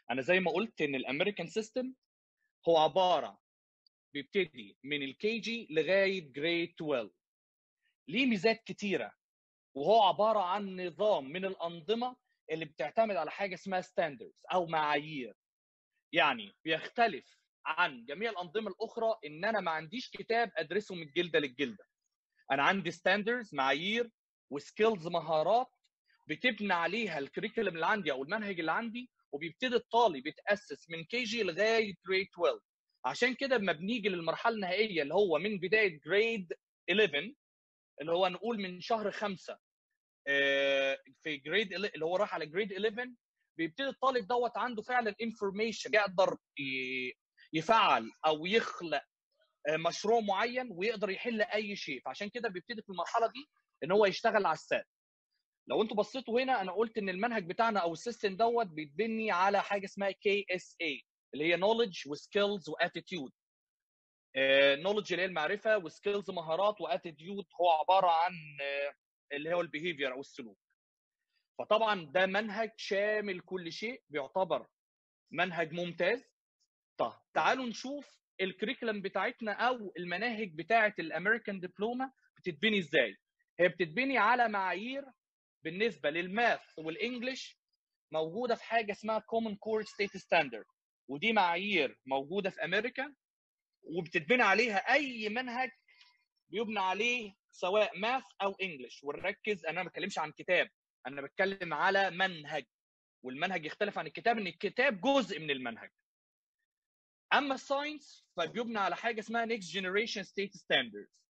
انا زي ما قلت ان الامريكان سيستم هو عباره بيبتدي من الكي جي لغايه جريد 12 ليه ميزات كتيره وهو عباره عن نظام من الانظمه اللي بتعتمد على حاجه اسمها ستاندردز او معايير يعني بيختلف عن جميع الانظمه الاخرى ان انا ما عنديش كتاب ادرسه من الجلده للجلده انا عندي ستاندردز معايير وسكيلز مهارات بتبنى عليها الكريكولم اللي عندي او المنهج اللي عندي وبيبتدي الطالب يتاسس من كي جي لغايه جريد 12 عشان كده لما بنيجي للمرحله النهائيه اللي هو من بدايه جريد 11 اللي هو نقول من شهر خمسة في جريد اللي هو راح على جريد 11 بيبتدي الطالب دوت عنده فعلا انفورميشن يقدر يفعل او يخلق مشروع معين ويقدر يحل اي شيء فعشان كده بيبتدي في المرحله دي ان هو يشتغل على السات لو انتوا بصيتوا هنا انا قلت ان المنهج بتاعنا او السيستم دوت بيتبني على حاجه اسمها كي اس اي اللي هي نولج وسكيلز واتيتيود نولج اللي هي المعرفه وسكيلز مهارات واتيتيود هو عباره عن اللي هو البيهيفير او السلوك فطبعا ده منهج شامل كل شيء بيعتبر منهج ممتاز طب تعالوا نشوف الكريكولم بتاعتنا او المناهج بتاعه الامريكان دبلومه بتتبني ازاي هي بتتبني على معايير بالنسبه للماث والانجليش موجوده في حاجه اسمها كومن كور ستيت ستاندرد ودي معايير موجوده في امريكا وبتتبني عليها اي منهج بيبنى عليه سواء ماث او انجلش ونركز انا ما بتكلمش عن كتاب انا بتكلم على منهج والمنهج يختلف عن الكتاب ان الكتاب جزء من المنهج اما الساينس فبيبنى على حاجه اسمها نيكست جنريشن ستيت ستاندردز